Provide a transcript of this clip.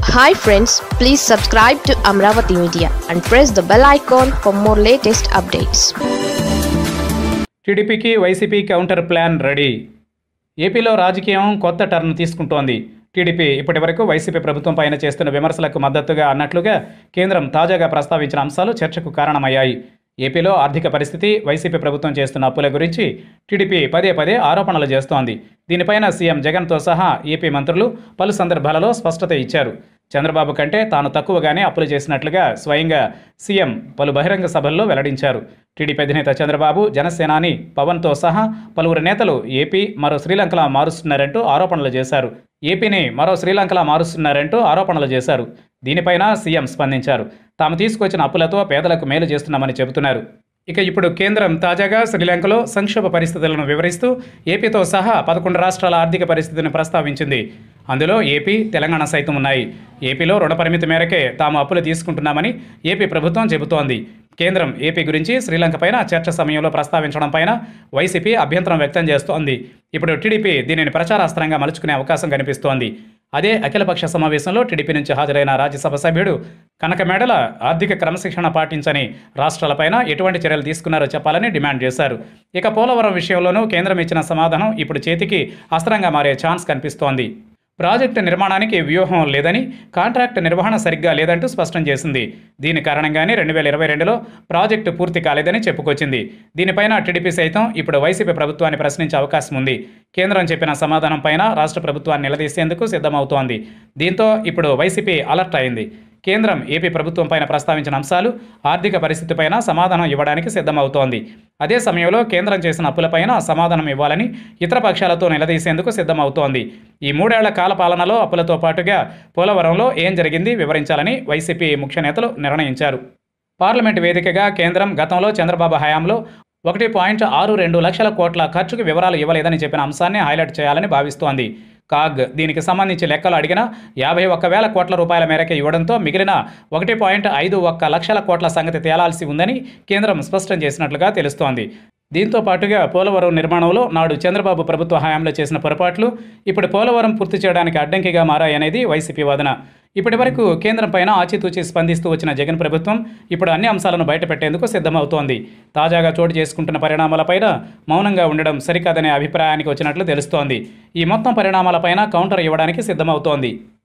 hi friends please subscribe to Amaravati media and press the bell icon for more latest updates టీడీపీకి YCP counter plan ready ఏపీలో రాజకీయం కొత్త turn తీసుకుంటోంది TDP ఇప్పటివరకు YCP ప్రభుత్వం పైన చేస్తున్న విమర్శలకు మద్దతుగా అన్నట్లుగా కేంద్రం తాజాగా ప్రస్తావించిన అంశాలు చర్చకు కారణమయ్యాయి ఏపీలో ఆర్థిక పరిస్థితి వైసీపీ ప్రభుత్వం చేస్తున్న అప్పుల గురించి టీడీపీ పదే పదే ఆరోపణలు చేస్తోంది దీనిపైన సీఎం జగన్తో సహా ఏపీ మంత్రులు పలు సందర్భాలలో స్పష్టత ఇచ్చారు చంద్రబాబు కంటే తాను తక్కువగానే అప్పులు చేసినట్లుగా స్వయంగా సీఎం పలు బహిరంగ సభల్లో వెల్లడించారు టీడీపీ అధినేత చంద్రబాబు జనసేనాని పవన్తో సహా పలువురు నేతలు ఏపీ మరో శ్రీలంకలా మారుస్తున్నారంటూ ఆరోపణలు చేశారు ఏపీని మరో శ్రీలంకలా మారుస్తున్నారంటూ ఆరోపణలు చేశారు దీనిపైన సీఎం స్పందించారు తాము తీసుకొచ్చిన అప్పులతో పేదలకు మేలు చేస్తున్నామని చెబుతున్నారు ఇక ఇప్పుడు కేంద్రం తాజాగా శ్రీలంకలో సంక్షోభ పరిస్థితులను వివరిస్తూ ఏపీతో సహా పదకొండు రాష్ట్రాల ఆర్థిక పరిస్థితిని ప్రస్తావించింది అందులో ఏపీ తెలంగాణ సైతం ఉన్నాయి ఏపీలో రుణ పరిమితి మేరకే తాము అప్పులు తీసుకుంటున్నామని ఏపీ ప్రభుత్వం చెబుతోంది కేంద్రం ఏపీ గురించి శ్రీలంక పైన చర్చ సమయంలో ప్రస్తావించడం పైన వైసీపీ అభ్యంతరం వ్యక్తం చేస్తోంది ఇప్పుడు టీడీపీ దీనిని ప్రచారాస్త్రంగా మలుచుకునే అవకాశం కనిపిస్తోంది అదే అఖిలపక్ష సమావేశంలో టీడీపీ నుంచి హాజరైన రాజ్యసభ సభ్యుడు కనకమేడల ఆర్థిక క్రమశిక్షణ పాటించని రాష్ట్రాలపైన ఎటువంటి చర్యలు తీసుకున్నారో చెప్పాలని డిమాండ్ చేశారు ఇక పోలవరం విషయంలోనూ కేంద్రం ఇచ్చిన సమాధానం ఇప్పుడు చేతికి అస్త్రంగా మారే ఛాన్స్ కనిపిస్తోంది ప్రాజెక్టు నిర్మాణానికి వ్యూహం లేదని కాంట్రాక్ట్ నిర్వహణ సరిగ్గా లేదంటూ స్పష్టం చేసింది దీని కారణంగానే రెండు వేల ఇరవై రెండులో ప్రాజెక్టు పూర్తి కాలేదని చెప్పుకొచ్చింది దీనిపైన టీడీపీ సైతం ఇప్పుడు వైసీపీ ప్రభుత్వాన్ని ప్రశ్నించే అవకాశం ఉంది కేంద్రం చెప్పిన సమాధానం పైన రాష్ట్ర ప్రభుత్వాన్ని నిలదీసేందుకు సిద్ధమవుతోంది దీంతో ఇప్పుడు వైసీపీ అలర్ట్ అయింది కేంద్రం ఏపీ ప్రభుత్వం పైన ప్రస్తావించిన అంశాలు ఆర్థిక పరిస్థితిపైన సమాధానం ఇవ్వడానికి సిద్ధమవుతోంది అదే సమయంలో కేంద్రం చేసిన అప్పులపైన సమాధానం ఇవ్వాలని ఇతర పక్షాలతో నిలదీసేందుకు సిద్ధమవుతోంది ఈ మూడేళ్ల కాల పాలనలో అప్పులతో పాటుగా పోలవరంలో ఏం జరిగింది వివరించాలని వైసీపీ ముఖ్య నేతలు నిర్ణయించారు పార్లమెంటు వేదికగా కేంద్రం గతంలో చంద్రబాబు హయాంలో ఒకటి పాయింట్ ఆరు రెండు లక్షల కోట్ల ఖర్చుకు వివరాలు ఇవ్వలేదని చెప్పిన అంశాన్ని హైలైట్ చేయాలని భావిస్తోంది కాగ్ దీనికి సంబంధించి లెక్కలు అడిగిన యాభై ఒక్క వేల కోట్ల రూపాయల మేరకు ఇవ్వడంతో మిగిలిన ఒకటి పాయింట్ ఐదు ఒక్క లక్షల కోట్ల సంగతి తేలాల్సి ఉందని కేంద్రం స్పష్టం చేసినట్లుగా తెలుస్తోంది దీంతో పాటుగా పోలవరం నిర్మాణంలో నాడు చంద్రబాబు ప్రభుత్వ హయాంలో చేసిన పొరపాట్లు ఇప్పుడు పోలవరం పూర్తి చేయడానికి అడ్డంకిగా మారాయనేది వైసీపీ వాదన ఇప్పటి వరకు కేంద్రం పైన ఆచితూచి స్పందిస్తూ వచ్చిన జగన్ ప్రభుత్వం ఇప్పుడు అన్ని అంశాలను బయటపెట్టేందుకు సిద్ధమవుతోంది తాజాగా చోటు చేసుకుంటున్న పరిణామాలపైన మౌనంగా ఉండడం సరికాదనే అభిప్రాయానికి వచ్చినట్లు తెలుస్తోంది ఈ మొత్తం పరిణామాలపైన కౌంటర్ ఇవ్వడానికి సిద్ధమవుతోంది